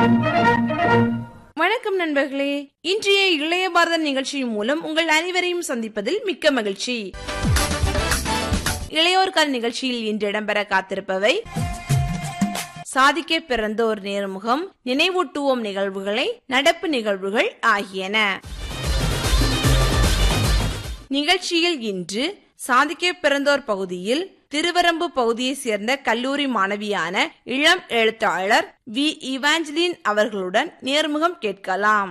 வணக்கம் நண்பர்களே இன்றைய இளைய பாரத நிகழ்ச்சியின் மூலம் உங்கள் அனைவரையும் சந்திப்பதில் மிக்க மகிழ்ச்சி இளையோர்கால் நிகழ்ச்சியில் இன்று இடம்பெற காத்திருப்பவை சாதிக்க பிறந்தோர் நேர்முகம் நினைவூட்டுவோம் நிகழ்வுகளை நடப்பு நிகழ்வுகள் ஆகியன நிகழ்ச்சியில் இன்று சாதிக்க பிறந்தோர் பகுதியில் திருவரம்பு பகுதியைச் சேர்ந்த கல்லூரி மாணவியான இளம் எழுத்தாளர் வி இவாஞ்சலின் அவர்களுடன் நேர்முகம் கேட்கலாம்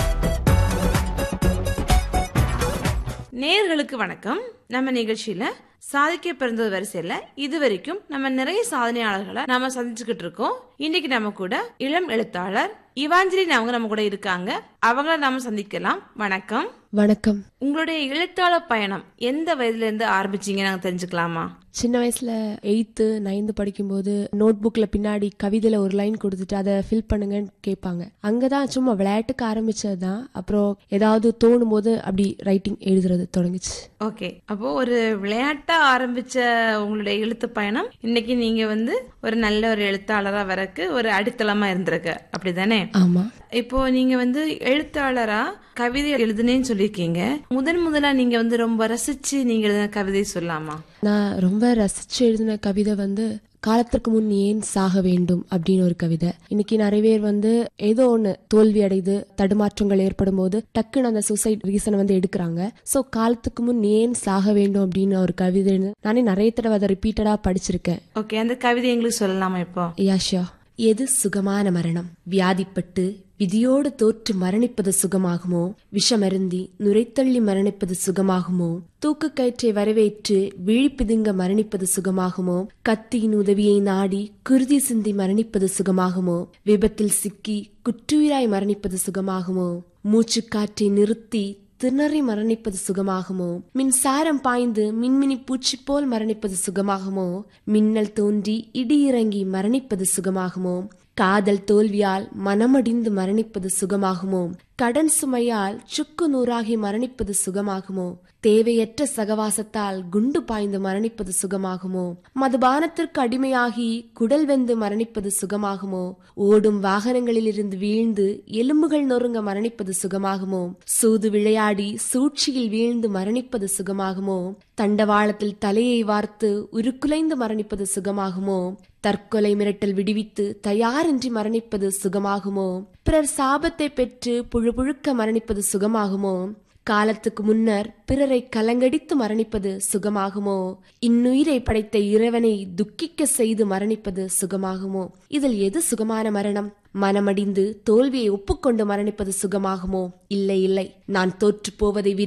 நேர்களுக்கு வணக்கம் நம்ம நிகழ்ச்சியில சாதிக்க பிறந்தது வரிசையில இது வரைக்கும் நம்ம நிறைய சாதனையாளர்களை நாம சந்திச்சுக்கிட்டு இருக்கோம் இன்னைக்கு நம்ம கூட இளம் எழுத்தாளர் இவாஞ்சலின் அவங்க நம்ம கூட இருக்காங்க அவங்கள நாம சந்திக்கலாம் வணக்கம் வணக்கம் உங்களுடைய எழுத்தாளர் பயணம் எந்த வயதுல இருந்து ஆரம்பிச்சீங்க நாங்க தெரிஞ்சுக்கலாமா சின்ன வயசுல எயித்து நைன்த்து படிக்கும்போது நோட் புக்ல பின்னாடி கவிதையில ஒரு லைன் கொடுத்துட்டு அதை ஃபில் பண்ணுங்கன்னு கேட்பாங்க அங்கதான் சும்மா விளையாட்டுக்கு ஆரம்பிச்சது தான் அப்புறம் ஏதாவது தோணும் போது அப்படி ரைட்டிங் எழுதுறது தொடங்குச்சு ஓகே அப்போ ஒரு விளையாட்டா ஆரம்பிச்ச உங்களுடைய எழுத்து பயணம் இன்னைக்கு நீங்க வந்து ஒரு நல்ல ஒரு எழுத்தாளரா வரக்கு ஒரு அடித்தளமா இருந்திருக்கு அப்படிதானே ஆமா இப்போ நீங்க வந்து எழுத்தாளரா கவிதை எழுதுனேன்னு சொல்லியிருக்கீங்க முதன் முதலா நீங்க வந்து ரொம்ப ரசிச்சு நீங்க எழுதின கவிதை சொல்லலாமா நான் ரொம்ப ரசிச்சு எழுதின கவிதை வந்து காலத்திற்கு முன் ஏன் சாக வேண்டும் அப்படின்னு ஒரு கவிதை இன்னைக்கு நிறைய பேர் வந்து ஏதோ ஒண்ணு தோல்வி அடைது தடுமாற்றங்கள் ஏற்படும் போது டக்குன்னு அந்த சூசைட் ரீசனை வந்து எடுக்கிறாங்க சோ காலத்துக்கு முன் ஏன் சாக வேண்டும் அப்படின்னு ஒரு கவிதை நானே நிறைய தடவை அதை ரிப்பீட்டடா படிச்சிருக்கேன் ஓகே அந்த கவிதை எங்களுக்கு சொல்லலாமா இப்போ யாஷா எது சுகமான மரணம் வியாதிப்பட்டு விதியோடு தோற்று மரணிப்பது சுகமாகுமோ விஷமருந்தி நுரைத்தள்ளி மரணிப்பது சுகமாகுமோ தூக்கு கயிற்றை வரவேற்று விழிப்பிதுங்க மரணிப்பது சுகமாகுமோ கத்தியின் உதவியை நாடி குருதி சிந்தி மரணிப்பது சுகமாகுமோ விபத்தில் சிக்கி குற்றுயிராய் மரணிப்பது சுகமாகுமோ மூச்சு காற்றை நிறுத்தி திணறி மரணிப்பது சுகமாகுமோ மின்சாரம் பாய்ந்து மின்மினி பூச்சி போல் மரணிப்பது சுகமாகுமோ மின்னல் தோன்றி இடி இறங்கி மரணிப்பது சுகமாகுமோ காதல் தோல்வியால் மனமடிந்து மரணிப்பது சுகமாகுமோ கடன் சுமையால் சுக்கு நூறாகி மரணிப்பது சுகமாகுமோ தேவையற்ற சகவாசத்தால் குண்டு பாய்ந்து மரணிப்பது சுகமாகுமோ மதுபானத்திற்கு அடிமையாகி குடல் வெந்து மரணிப்பது சுகமாகுமோ ஓடும் வாகனங்களில் இருந்து வீழ்ந்து எலும்புகள் நொறுங்க மரணிப்பது சுகமாகுமோ சூது விளையாடி சூழ்ச்சியில் வீழ்ந்து மரணிப்பது சுகமாகுமோ தண்டவாளத்தில் தலையை வார்த்து உருக்குலைந்து மரணிப்பது சுகமாகுமோ தற்கொலை மிரட்டல் விடுவித்து தயாரின்றி மரணிப்பது சுகமாகுமோ பிறர் சாபத்தை பெற்று புழுபுழுக்க மரணிப்பது சுகமாகுமோ காலத்துக்கு முன்னர் பிறரை கலங்கடித்து மரணிப்பது சுகமாகுமோ இன்னுயிரை படைத்த இறைவனை துக்கிக்க செய்து மரணிப்பது சுகமாகுமோ இதில் எது சுகமான மரணம் மனமடிந்து தோல்வியை ஒப்புக்கொண்டு மரணிப்பது சுகமாகுமோ இல்லை இல்லை நான் தோற்று போவதை